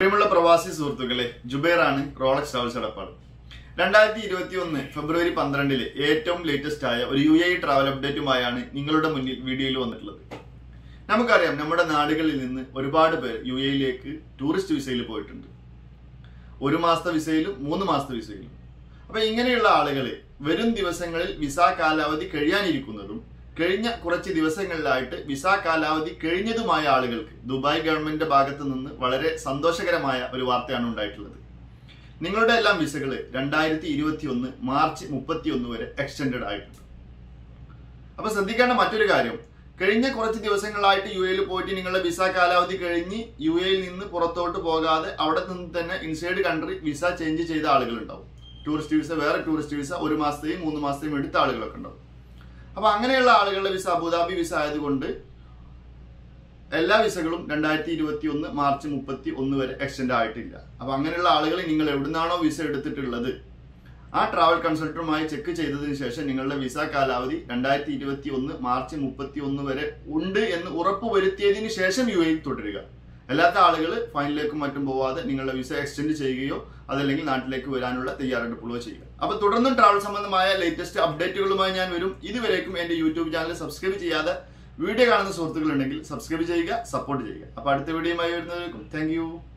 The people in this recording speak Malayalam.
പ്രിയമുള്ള പ്രവാസി സുഹൃത്തുക്കളെ ജുബൈറാണ് റോളക്സ് ട്രാവൽസ് അടപ്പാട് രണ്ടായിരത്തി ഇരുപത്തി ഒന്ന് ഫെബ്രുവരി പന്ത്രണ്ടിലെ ഏറ്റവും ലേറ്റസ്റ്റ് ആയ ഒരു യു എ ട്രാവൽ അപ്ഡേറ്റുമായാണ് നിങ്ങളുടെ മുന്നിൽ വീഡിയോയിൽ വന്നിട്ടുള്ളത് നമുക്കറിയാം നമ്മുടെ നാടുകളിൽ നിന്ന് ഒരുപാട് പേർ യു എയിലേക്ക് ടൂറിസ്റ്റ് വിസയിൽ പോയിട്ടുണ്ട് ഒരു മാസത്തെ വിസയിലും മൂന്ന് മാസത്തെ വിസയിലും അപ്പൊ ഇങ്ങനെയുള്ള ആളുകളെ വരും ദിവസങ്ങളിൽ വിസ കാലാവധി കഴിയാനിരിക്കുന്നതും കഴിഞ്ഞ കുറച്ച് ദിവസങ്ങളിലായിട്ട് വിസ കാലാവധി കഴിഞ്ഞതുമായ ആളുകൾക്ക് ദുബായ് ഗവൺമെന്റിന്റെ ഭാഗത്ത് നിന്ന് വളരെ സന്തോഷകരമായ ഒരു വാർത്തയാണ് ഉണ്ടായിട്ടുള്ളത് നിങ്ങളുടെ എല്ലാം വിസകള് രണ്ടായിരത്തി ഇരുപത്തി ഒന്ന് മാർച്ച് മുപ്പത്തി ഒന്ന് വരെ എക്സ്റ്റെൻഡഡ് ആയിട്ടുണ്ട് അപ്പൊ ശ്രദ്ധിക്കേണ്ട മറ്റൊരു കാര്യം കഴിഞ്ഞ കുറച്ച് ദിവസങ്ങളായിട്ട് യു എയിൽ പോയിട്ട് നിങ്ങളുടെ വിസ കാലാവധി കഴിഞ്ഞ് യു എയിൽ നിന്ന് പുറത്തോട്ട് പോകാതെ അവിടെ നിന്ന് തന്നെ ഇൻസൈഡ് കൺട്രി വിസ ചേഞ്ച് ചെയ്ത ആളുകളുണ്ടാവും ടൂറിസ്റ്റ് വിസ വേറെ ടൂറിസ്റ്റ് വിസ ഒരു മാസത്തെയും മൂന്ന് മാസത്തെയും എടുത്ത ആളുകളൊക്കെ ഉണ്ടാവും അപ്പൊ അങ്ങനെയുള്ള ആളുകളുടെ വിസ അബുദാബി വിസ ആയതുകൊണ്ട് എല്ലാ വിസകളും രണ്ടായിരത്തി ഇരുപത്തി ഒന്ന് മാർച്ച് മുപ്പത്തി ഒന്ന് വരെ എക്സ്റ്റെൻഡ് ആയിട്ടില്ല അപ്പൊ അങ്ങനെയുള്ള ആളുകൾ നിങ്ങൾ എവിടുന്നാണോ വിസ എടുത്തിട്ടുള്ളത് ആ ട്രാവൽ കൺസൾട്ടറുമായി ചെക്ക് ചെയ്തതിനു ശേഷം നിങ്ങളുടെ വിസ കാലാവധി രണ്ടായിരത്തി ഇരുപത്തി ഒന്ന് മാർച്ച് മുപ്പത്തി ഒന്ന് വരെ ഉണ്ട് എന്ന് ഉറപ്പ് വരുത്തിയതിനു ശേഷം യു എയിൽ തുടരുക അല്ലാത്ത ആളുകൾ ഫൈനിലേക്കും മറ്റും പോവാതെ നിങ്ങളുടെ വിസ എക്സ്റ്റെൻഡ് ചെയ്യുകയോ അതല്ലെങ്കിൽ നാട്ടിലേക്ക് വരാനുള്ള തയ്യാറെടുപ്പുകളോ ചെയ്യുക അപ്പൊ തുടർന്നും ട്രാവൽ സംബന്ധമായ ലേറ്റസ്റ്റ് അപ്ഡേറ്റുകളുമായി ഞാൻ വരും ഇതുവരേക്കും എന്റെ യൂട്യൂബ് ചാനൽ സബ്സ്ക്രൈബ് ചെയ്യാതെ വീഡിയോ കാണുന്ന സുഹൃത്തുക്കൾ ഉണ്ടെങ്കിൽ സബ്സ്ക്രൈബ് ചെയ്യുക സപ്പോർട്ട് ചെയ്യുക അപ്പൊ അടുത്ത വീഡിയോയുമായി വരുന്നവർക്കും താങ്ക്